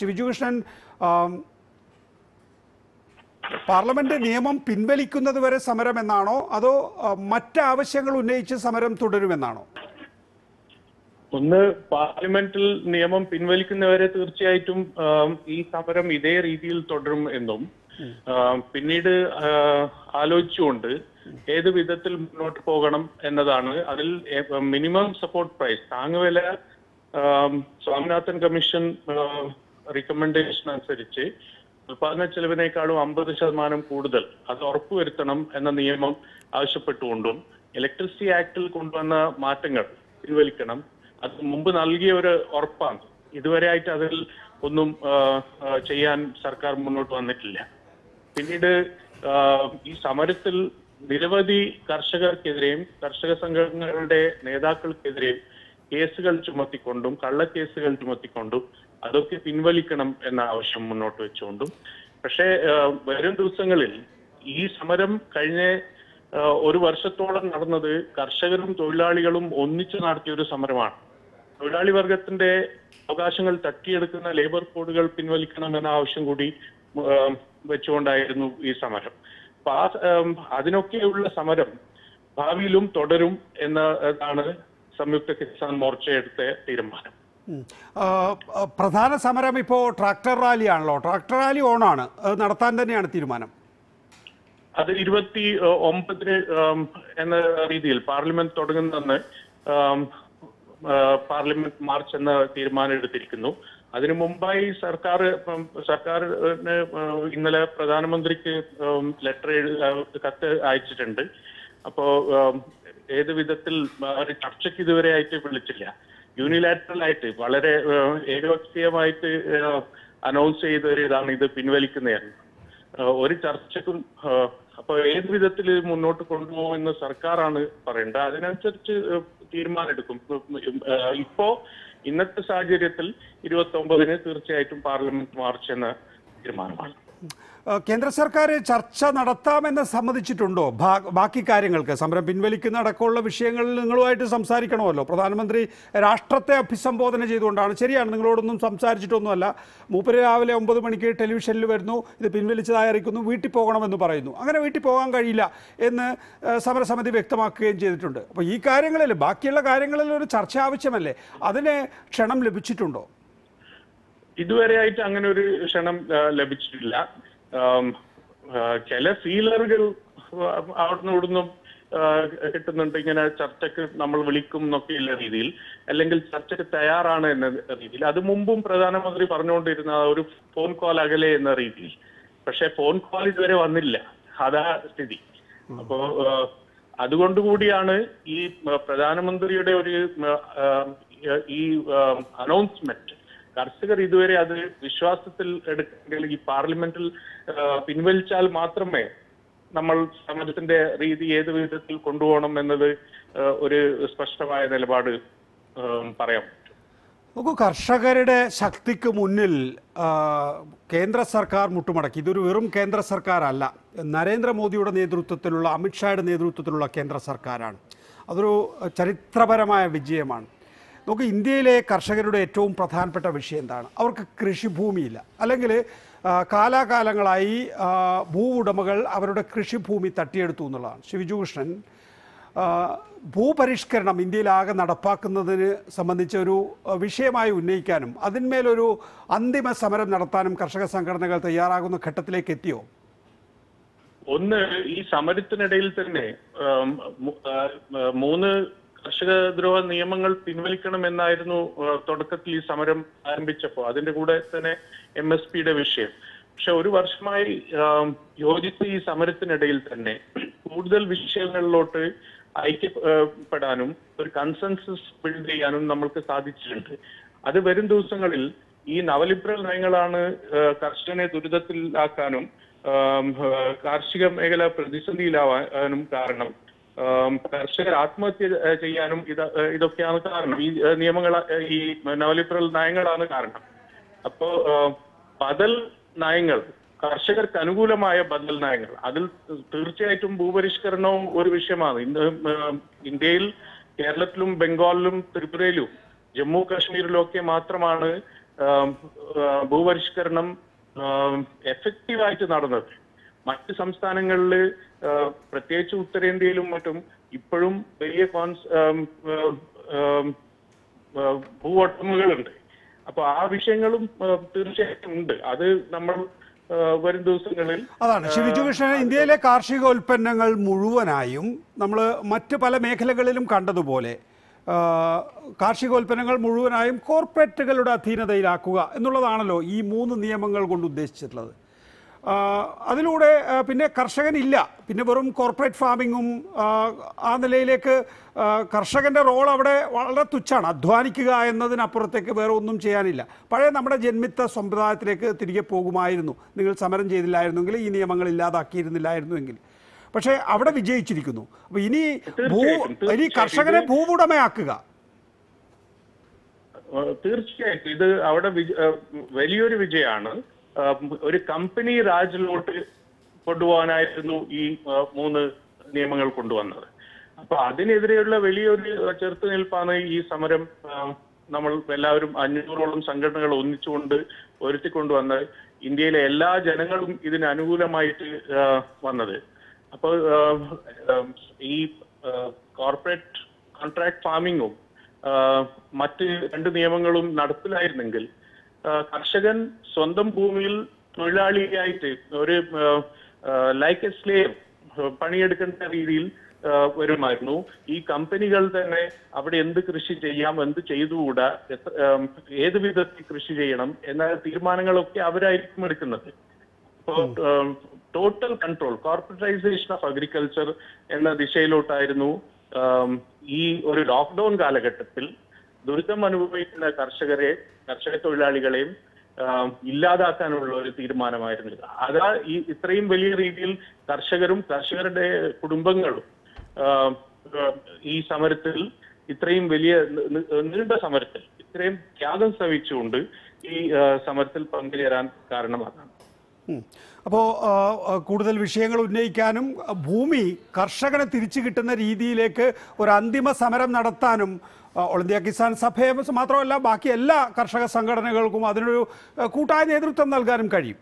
ശ്രീ വിജുകൃഷ്ണൻ ആം, parliament നിയമം പിൻവലിക്കുന്നത് വരെ സമരം എന്നാണോ അതോ ആ, മറ്റ് ആവശ്യങ്ങൾ ഉന്നയിച്ച് സമരം തുടരുമെന്നാണോ ഒന്ന് പാർലമെന്റിൽ നിയമം പിൻവലിക്കുന്നവരെ തീർച്ചയായിട്ടും ആം, ഈ സമരം ഇതേ രീതിയിൽ തുടരും എന്നും ആം, പിന്നീട് ആ, ആലോചിച്ചുകൊണ്ട് ഏത് വിധത്തിൽ മുന്നോട്ട് പോകണം എന്നതാണ് അതിൽ മിനിമം സപ്പോർട്ട് പ്രൈസ് താങ്ങുവില ആം, സ്വാമിനാഥൻ കമ്മീഷൻ റിക്കമെൻഡേഷൻ അനുസരിച്ച് ഉൽപാദന ചെലവിനേക്കാളും അമ്പത് ശതമാനം കൂടുതൽ അത് ഉറപ്പുവരുത്തണം എന്ന നിയമം ആവശ്യപ്പെട്ടുകൊണ്ടും ഇലക്ട്രിസിറ്റി ആക്ടിൽ കൊണ്ടുവന്ന മാറ്റങ്ങൾ പിൻവലിക്കണം അത് മുമ്പ് നൽകിയ ഒരു ഉറപ്പാണ് ഇതുവരെ ആയിട്ട് അതിൽ ഒന്നും ആ, ആ, ചെയ്യാൻ സർക്കാർ മുന്നോട്ട് വന്നിട്ടില്ല പിന്നീട് ആ, ഈ സമരത്തിൽ നിരവധി കർഷകർക്കെതിരെയും കർഷക സംഘടനകളുടെ നേതാക്കൾക്കെതിരെയും കേസുകൾ ചുമത്തിക്കൊണ്ടും കള്ളക്കേസുകൾ ചുമത്തിക്കൊണ്ടും അതൊക്കെ പിൻവലിക്കണം എന്ന ആവശ്യം മുന്നോട്ട് വെച്ചുകൊണ്ടും പക്ഷേ ആ, വരും ദിവസങ്ങളിൽ ഈ സമരം കഴിഞ്ഞ ആ, ഒരു വർഷത്തോളം നടന്നത് കർഷകരും തൊഴിലാളികളും ഒന്നിച്ചു നടത്തിയ ഒരു സമരമാണ് തൊഴിലാളി വർഗത്തിന്റെ അവകാശങ്ങൾ തട്ടിയെടുക്കുന്ന ലേബർ കോഡുകൾ പിൻവലിക്കണം എന്ന ആവശ്യം കൂടി ആ, വെച്ചുകൊണ്ടായിരുന്നു ഈ സമരം അപ്പൊ ആ ഉം, അതിനൊക്കെയുള്ള സമരം ഭാവിയിലും തുടരും എന്നതാണ് സംയുക്ത കിസാൻ മോർച്ച എടുത്ത തീരുമാനം ഉം. ആ, ആ, പ്രധാന സമരം ഇപ്പോൾ ട്രാക്ടർ റാലിയാണല്ലോ ട്രാക്ടർ റാലി ഓണാണ് അത് നടത്താൻ തന്നെയാണ് തീരുമാനം അത് ഇരുപത്തി ഏഹ്, ഒമ്പതിന് ഉം, എന്ന രീതിയിൽ പാർലമെന്റ് തുടങ്ങുന്നെന്ന് ഉം, ഏഹ്, പാർലമെന്റ് മാർച്ച് എന്ന തീരുമാനം എടുത്തിരിക്കുന്നു അതിനു മുമ്പായി സർക്കാർ ഉം, സർക്കാരിന് ഏഹ്, ഇന്നലെ പ്രധാനമന്ത്രിക്ക് ലെറ്റർ കത്ത് അയച്ചിട്ടുണ്ട് അപ്പോ ഉം, ഏത് വിധത്തിൽ ആ, ഒരു ചർച്ചയ്ക്ക് ഇതുവരെ ആയിട്ട് വിളിച്ചില്ല യൂണിലാറ്ററൽ ആയിട്ട് വളരെ ഏഹ്, ഏകപക്ഷീയമായിട്ട് അനൗൺസ് ചെയ്ത ഒരു ഇതാണ് ഇത് പിൻവലിക്കുന്നതാണ് ആഹ് ഒരു ചർച്ചക്കും ആഹ് അപ്പൊ ഏത് വിധത്തിൽ ഇത് മുന്നോട്ട് കൊണ്ടുപോകുമെന്ന് സർക്കാരാണ് പറയേണ്ടത് അതിനനുസരിച്ച് ആഹ് തീരുമാനമെടുക്കും ആഹ് ഇപ്പോ ഇന്നത്തെ സാഹചര്യത്തിൽ ഇരുപത്തി ഒമ്പതിന് തീർച്ചയായിട്ടും പാർലമെന്റ് മാർച്ച് എന്ന തീരുമാനമാണ് ആ, കേന്ദ്ര സർക്കാർ ചർച്ച നടത്താമെന്ന് സമ്മതിച്ചിട്ടുണ്ടോ ഭാ- ബാക്കി കാര്യങ്ങൾക്ക് സമരം പിൻവലിക്കുന്ന അടക്കമുള്ള വിഷയങ്ങളിൽ നിങ്ങളുമായിട്ട് സംസാരിക്കണമല്ലോ പ്രധാനമന്ത്രി രാഷ്ട്രത്തെ അഭിസംബോധന ചെയ്തുകൊണ്ടാണ് ശരിയാണ് നിങ്ങളോടൊന്നും സംസാരിച്ചിട്ടൊന്നുമല്ല മൂപ്പര് രാവിലെ ഒമ്പത് മണിക്ക് ടെലിവിഷനിൽ വരുന്നു ഇത് പിൻവലിച്ചതായി അറിയിക്കുന്നു വീട്ടിൽ പോകണമെന്ന് പറയുന്നു അങ്ങനെ വീട്ടിൽ പോകാൻ കഴിയില്ല എന്ന് ആ, സമരസമിതി വ്യക്തമാക്കുകയും ചെയ്തിട്ടുണ്ട് അപ്പോൾ ഈ കാര്യങ്ങളിൽ ബാക്കിയുള്ള കാര്യങ്ങളിൽ ഒരു ചർച്ച ആവശ്യമല്ലേ അതിന് ക്ഷണം ലഭിച്ചിട്ടുണ്ടോ ഇതുവരെ ആയിട്ട് അങ്ങനെ ഒരു ക്ഷണം ആ, ലഭിച്ചിട്ടില്ല ആം, ആ, ചില ഫീലറുകൾ അവിടുന്ന് ഇവിടുന്നും ആ, കിട്ടുന്നുണ്ട് ഇങ്ങനെ ചർച്ചയ്ക്ക് നമ്മൾ വിളിക്കും എന്നൊക്കെയുള്ള രീതിയിൽ അല്ലെങ്കിൽ ചർച്ചയ്ക്ക് തയ്യാറാണ് എന്ന രീതിയിൽ അത് മുമ്പും പ്രധാനമന്ത്രി പറഞ്ഞുകൊണ്ടിരുന്ന ആ ഒരു ഫോൺ കോൾ അകലെ എന്ന രീതിയിൽ പക്ഷെ ഫോൺ കോൾ ഇതുവരെ വന്നില്ല അതാ സ്ഥിതി അപ്പോ ആ, അതുകൊണ്ട് കൂടിയാണ് ഈ ആ, പ്രധാനമന്ത്രിയുടെ ഒരു ആ, ആ, ഈ അനൗൺസ്മെന്റ് കർഷകർ ഇതുവരെ അത് വിശ്വാസത്തിൽ എടുക്കെങ്കിൽ ഈ പാർലമെന്റിൽ ആ, പിൻവലിച്ചാൽ മാത്രമേ നമ്മൾ സമരത്തിന്റെ രീതി ഏത് വിധത്തിൽ കൊണ്ടുപോകണം എന്നത് ആ, ഒരു സ്പഷ്ടമായ നിലപാട് ആ, പറയാം നോക്കൂ കർഷകരുടെ ശക്തിക്ക് മുന്നിൽ ആ, കേന്ദ്ര സർക്കാർ മുട്ടുമടക്കി ഇതൊരു വെറും കേന്ദ്ര സർക്കാരല്ല നരേന്ദ്രമോദിയുടെ നേതൃത്വത്തിലുള്ള അമിത്ഷായുടെ നേതൃത്വത്തിലുള്ള കേന്ദ്ര സർക്കാരാണ് അതൊരു ചരിത്രപരമായ വിജയമാണ് നോക്കൂ ഇന്ത്യയിലെ കർഷകരുടെ ഏറ്റവും പ്രധാനപ്പെട്ട വിഷയം എന്താണ് അവർക്ക് കൃഷിഭൂമിയില്ല അല്ലെങ്കിൽ ആ, കാലാകാലങ്ങളായി ആ, ഭൂ ഉടമകൾ അവരുടെ കൃഷിഭൂമി തട്ടിയെടുത്തു എന്നുള്ളതാണ് ശ്രീ വിജുകൃഷ്ണൻ ആ, ഭൂപരിഷ്കരണം ഇന്ത്യയിലാകെ നടപ്പാക്കുന്നതിന് സംബന്ധിച്ച ഒരു ആ, വിഷയമായി ഉന്നയിക്കാനും അതിന്മേലൊരു അന്തിമ സമരം നടത്താനും കർഷക സംഘടനകൾ തയ്യാറാകുന്ന ഘട്ടത്തിലേക്ക് എത്തിയോ ഒന്ന് ഈ സമരത്തിനിടയിൽ തന്നെ ആം, മു- ആ, ആ, മൂന്ന് കർഷക ദ്രോഹ നിയമങ്ങൾ പിൻവലിക്കണമെന്നായിരുന്നു ആ, തുടക്കത്തിൽ ഈ സമരം ആരംഭിച്ചപ്പോൾ അതിന്റെ കൂടെ തന്നെ എം എസ് പിയുടെ വിഷയം പക്ഷെ ഒരു വർഷമായി ആം, യോജിച്ച ഈ സമരത്തിനിടയിൽ തന്നെ കൂടുതൽ വിഷയങ്ങളിലോട്ട് ഐക്യപ്പെടാനും ഒരു കൺസെൻസസ് ബിൽഡ് ചെയ്യാനും നമ്മൾക്ക് സാധിച്ചിട്ടുണ്ട് അത് വരും ദിവസങ്ങളിൽ ഈ നവലിബറൽ നയങ്ങളാണ് ആ, കർഷകനെ ദുരിതത്തിലാക്കാനും ആം, ആ, കാർഷിക മേഖല പ്രതിസന്ധിയിലാവാനും കാരണം ആം, കർഷകർ ആത്മഹത്യ ആ, ചെയ്യാനും ഇത് ആ, ഇതൊക്കെയാണ് കാരണം ഈ ആ, നിയമങ്ങൾ ആ, ഈ നവലിബറൽ നയങ്ങളാണ് കാരണം അപ്പോ ആ, ബദൽ നയങ്ങൾ കർഷകർക്ക് അനുകൂലമായ ബദൽ നയങ്ങൾ അതിൽ തീർച്ചയായിട്ടും ഭൂപരിഷ്കരണവും ഒരു വിഷയമാണ് ഇന്ന് ആ, ഇന്ത്യയിൽ കേരളത്തിലും ബംഗാളിലും ത്രിപുരയിലും ജമ്മു കാശ്മീരിലും ഒക്കെ മാത്രമാണ് ആം, ആ, ഭൂപരിഷ്കരണം എഫക്റ്റീവായിട്ട് നടന്നത് മറ്റ് സംസ്ഥാനങ്ങളിൽ പ്രത്യേകിച്ച് ഉത്തരേന്ത്യയിലും മറ്റും ഇപ്പോഴും വലിയ കോൺസ് ആം, ആം, ആം, ആ, ഭൂവട്ടമുകളുണ്ട് അപ്പൊ ആ വിഷയങ്ങളും ആ, തീർച്ചയായിട്ടും ഉണ്ട് അത് നമ്മൾ ആ, വരും ദിവസങ്ങളിൽ അതാണ് ശ്രീ വിജുകൃഷ്ണൻ ഇന്ത്യയിലെ കാർഷിക ഉൽപ്പന്നങ്ങൾ മുഴുവനായും നമ്മൾ മറ്റ് പല മേഖലകളിലും കണ്ടതുപോലെ ആ, കാർഷികോൽപ്പന്നങ്ങൾ മുഴുവനായും കോർപ്പറേറ്റുകളുടെ അധീനതയിലാക്കുക എന്നുള്ളതാണല്ലോ ഈ മൂന്ന് നിയമങ്ങൾ കൊണ്ട് ഉദ്ദേശിച്ചിട്ടുള്ളത് ആ, അതിലൂടെ ആ, പിന്നെ കർഷകനില്ല പിന്നെ വെറും കോർപ്പറേറ്റ് ഫാമിങ്ങും ആ, ആ നിലയിലേക്ക് ആ, കർഷകന്റെ റോൾ അവിടെ വളരെ തുച്ഛാണ് അധ്വാനിക്കുക എന്നതിനപ്പുറത്തേക്ക് വേറെ ഒന്നും ചെയ്യാനില്ല പഴയ നമ്മുടെ ജന്മിത്ത സമ്പ്രദായത്തിലേക്ക് തിരികെ പോകുമായിരുന്നു നിങ്ങൾ സമരം ചെയ്തില്ലായിരുന്നെങ്കിൽ ഈ നിയമങ്ങൾ ഇല്ലാതാക്കിയിരുന്നില്ലായിരുന്നുവെങ്കിൽ പക്ഷേ അവിടെ വിജയിച്ചിരിക്കുന്നു അപ്പൊ ഇനി ഭൂ തീർച്ചയായിട്ടും, ഇനി തീർച്ചയായിട്ടും. കർഷകനെ ഭൂവുടമയാക്കുക ആ, തീർച്ചയായിട്ടും ഇത് അവിടെ വിജ- ആ, വലിയൊരു വിജയമാണ് ആ, ഒരു കമ്പനി രാജിലോട്ട് കൊണ്ടുപോകാനായിരുന്നു ഈ ആ, മൂന്ന് നിയമങ്ങൾ കൊണ്ടുവന്നത് അപ്പൊ അതിനെതിരെയുള്ള വലിയൊരു ചെറുത്തുനിൽപ്പാണ് ഈ സമരം ആ, നമ്മൾ എല്ലാവരും അഞ്ഞൂറോളം സംഘടനകൾ ഒന്നിച്ചുകൊണ്ട് ഒരുത്തിക്കൊണ്ടുവന്ന് ഇന്ത്യയിലെ എല്ലാ ജനങ്ങളും ഇതിന് അനുകൂലമായിട്ട് ആ, വന്നത് അപ്പോൾ ആ, ആ, ഈ കോർപ്പറേറ്റ് കോൺട്രാക്ട് ഫാമിങ്ങും ആഹ് മറ്റ് രണ്ട് നിയമങ്ങളും നടപ്പിലായിരുന്നെങ്കിൽ ആഹ് കർഷകൻ സ്വന്തം ഭൂമിയിൽ തൊഴിലാളിയായിട്ട് ഒരു ലൈക്ക് എ സ്ലേവ് പണിയെടുക്കേണ്ട രീതിയിൽ ആഹ് വരുമായിരുന്നു ഈ കമ്പനികൾ തന്നെ അവിടെ എന്ത് കൃഷി ചെയ്യാം എന്ത് ചെയ്തുകൂടാ എത്ര- ആം, ഏത് വിധത്തിൽ കൃഷി ചെയ്യണം എന്ന തീരുമാനങ്ങളൊക്കെ അവരായിരിക്കും എടുക്കുന്നത് അപ്പോൾ total control corporatisation of agriculture എന്ന ദിശയിലോട്ടായിരുന്നു ആം, ഈ ഒരു ലോക്ക്ഡൌൺ കാലഘട്ടത്തിൽ ദുരിതം അനുഭവിക്കുന്ന കർഷകരെ കർഷക തൊഴിലാളികളെയും ആം, ഇല്ലാതാക്കാനുള്ള ഒരു തീരുമാനമായിരുന്നു ഇത് അതാ ഈ ഇത്രയും വലിയ രീതിയിൽ കർഷകരും കർഷകരുടെ കുടുംബങ്ങളും ആം, ആം, ഈ സമരത്തിൽ ഇത്രയും വലിയ നി- നി- നീണ്ട സമരത്തിൽ ഇത്രയും ത്യാഗം സഹിച്ചുകൊണ്ട് ഈ ആ, സമരത്തിൽ പങ്കുചേരാൻ കാരണമാകാം അപ്പോൾ കൂടുതൽ വിഷയങ്ങൾ ഉന്നയിക്കാനും ആ, ഭൂമി കർഷകനെ തിരിച്ചു കിട്ടുന്ന രീതിയിലേക്ക് ഒരു അന്തിമ സമരം നടത്താനും ആ, ഓൾ ഇന്ത്യ കിസാൻ സഭയെ മാത്രമല്ല ബാക്കി എല്ലാ കർഷക സംഘടനകൾക്കും അതിനൊരു ആ, കൂട്ടായ നേതൃത്വം നൽകാനും കഴിയും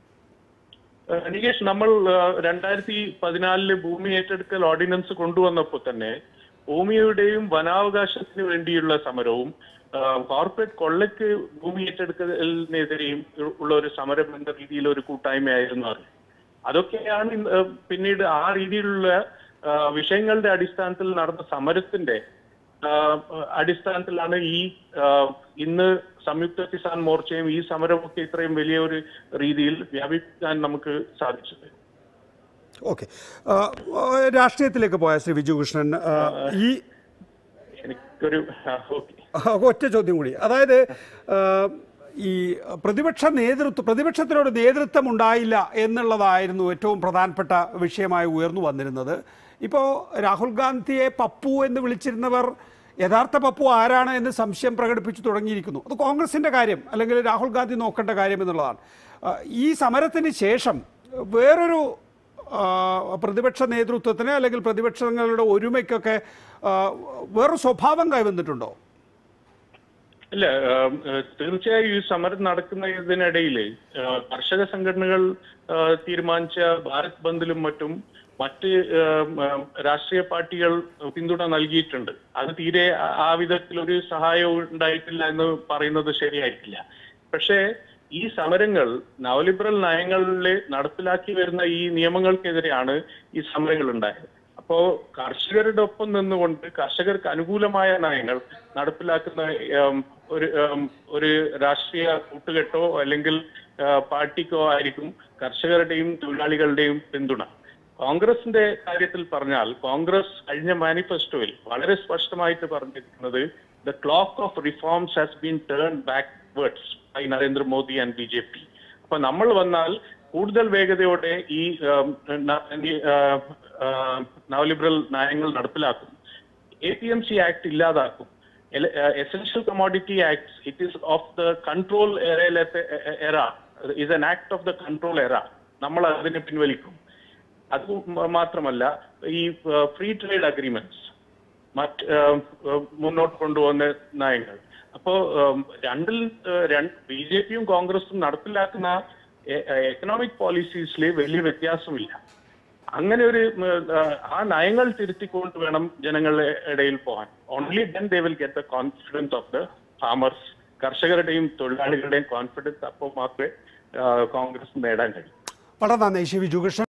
ഏഹ് നികേഷ് നമ്മൾ ഏഹ് രണ്ടായിരത്തി പതിനാലില് ഭൂമി ഏറ്റെടുക്കൽ ഓർഡിനൻസ് കൊണ്ടുവന്നപ്പോൾ തന്നെ ഭൂമിയുടെയും വനാവകാശത്തിന് വേണ്ടിയുള്ള സമരവും ഏഹ് കോർപ്പറേറ്റ് കൊള്ളയ്ക്ക് ഭൂമി ഏറ്റെടുക്കലിനെതിരെയും ഉള്ള ഒരു സമരം എന്ന രീതിയിൽ ഒരു കൂട്ടായ്മയായിരുന്നു അത് അതൊക്കെയാണ് ഇന്ന് ഏഹ് പിന്നീട് ആ രീതിയിലുള്ള ഏഹ് വിഷയങ്ങളുടെ അടിസ്ഥാനത്തിൽ നടന്ന സമരത്തിന്റെ ആഹ് അടിസ്ഥാനത്തിലാണ് ഈ ആഹ് ഇന്ന് സംയുക്ത കിസാൻ മോർച്ചയും ഈ സമരമൊക്കെ ഇത്രയും വലിയ ഒരു രീതിയിൽ വ്യാപിക്കാൻ നമുക്ക് സാധിച്ചത് ഓക്കെ രാഷ്ട്രീയത്തിലേക്ക് പോയ ശ്രീ വിജുകൃഷ്ണൻ ആ, ഈ എനിക്കൊരു ഓക്കെ ആ, ഒറ്റ ചോദ്യം കൂടി അതായത് ആ, ഈ പ്രതിപക്ഷ നേതൃത്വം പ്രതിപക്ഷത്തിനോട് നേതൃത്വം ഉണ്ടായില്ല എന്നുള്ളതായിരുന്നു ഏറ്റവും പ്രധാനപ്പെട്ട വിഷയമായി ഉയർന്നു വന്നിരുന്നത് ഇപ്പോൾ രാഹുൽ ഗാന്ധിയെ പപ്പു എന്ന് വിളിച്ചിരുന്നവർ യഥാർത്ഥ പപ്പു ആരാണ് എന്ന് സംശയം പ്രകടിപ്പിച്ചു തുടങ്ങിയിരിക്കുന്നു അത് കോൺഗ്രസിൻ്റെ കാര്യം അല്ലെങ്കിൽ രാഹുൽ ഗാന്ധി നോക്കേണ്ട കാര്യം എന്നുള്ളതാണ് ആ, ഈ സമരത്തിന് ശേഷം വേറൊരു ആ, പ്രതിപക്ഷ നേതൃത്വത്തിന് അല്ലെങ്കിൽ പ്രതിപക്ഷങ്ങളുടെ ഒരുമയ്ക്കൊക്കെ ആ, വേറൊരു സ്വഭാവം കൈവന്നിട്ടുണ്ടോ അല്ല ആം, ഏഹ് തീർച്ചയായും ഈ സമരം നടക്കുന്നതിനിടയിൽ കർഷക സംഘടനകൾ ആ, തീരുമാനിച്ച ഭാരത് ബന്ദിലും മറ്റും മറ്റ് ആം, ആം, രാഷ്ട്രീയ പാർട്ടികൾ പിന്തുണ നൽകിയിട്ടുണ്ട് അത് തീരെ ആ- ആ വിധത്തിൽ ഒരു സഹായവും ഉണ്ടായിട്ടില്ല എന്ന് പറയുന്നത് ശരിയായിട്ടില്ല പക്ഷേ ഈ സമരങ്ങൾ നവലിബറൽ നയങ്ങളിൽ നടപ്പിലാക്കി വരുന്ന ഈ നിയമങ്ങൾക്കെതിരെയാണ് ഈ സമരങ്ങൾ ഉണ്ടായത് അപ്പോ കർഷകരുടെ ഒപ്പം നിന്നുകൊണ്ട് കർഷകർക്ക് അനുകൂലമായ നയങ്ങൾ നടപ്പിലാക്കുന്ന ഉം, ഒരു ഉം, ഒരു രാഷ്ട്രീയ കൂട്ടുകെട്ടോ അല്ലെങ്കിൽ ആ, പാർട്ടിക്കോ ആയിരിക്കും കർഷകരുടെയും തൊഴിലാളികളുടെയും പിന്തുണ കോൺഗ്രസിന്റെ കാര്യത്തിൽ പറഞ്ഞാൽ കോൺഗ്രസ് കഴിഞ്ഞ മാനിഫെസ്റ്റോയിൽ വളരെ സ്പഷ്ടമായിട്ട് പറഞ്ഞിരിക്കുന്നത് the clock of reforms has been turn backwards by Narendra Modi and B J P അപ്പൊ നമ്മൾ വന്നാൽ കൂടുതൽ വേഗതയോടെ ഈ ഉം, ന- ഈ, ആ, ആ, നവലിബറൽ നയങ്ങൾ നടപ്പിലാക്കും A P M C act ഇല്ലാതാക്കും essential commodity act it is of the control era is an act of the control era നമ്മൾ അതിനെ പിൻവലിക്കും അത് മ- മാത്രമല്ല ഈ ഫ്രീ ട്രേഡ് അഗ്രിമെന്റ്സ് മറ്റ് ഏഹ്, ഏഹ്, മുന്നോട്ട് കൊണ്ടുവന്ന നയങ്ങൾ അപ്പോ ഉം, രണ്ടിൽ ബി ജെ പിയും കോൺഗ്രസും നടപ്പിലാക്കുന്ന എക്കണോമിക് പോളിസീസിൽ വലിയ വ്യത്യാസമില്ല അങ്ങനെ ഒരു ഉം, ആ, ആ നയങ്ങൾ തിരുത്തിക്കൊണ്ട് വേണം ജനങ്ങളുടെ ഇടയിൽ പോകാൻ only then they will get the confidence of the farmers കർഷകരുടെയും തൊഴിലാളികളുടെയും കോൺഫിഡൻസ് അപ്പോൾ മാത്രമേ ആ, കോൺഗ്രസ് നേടാൻ കഴിയൂ വളരെ നന്ദി ശ്രീ വിജുകൃഷ്ണൻ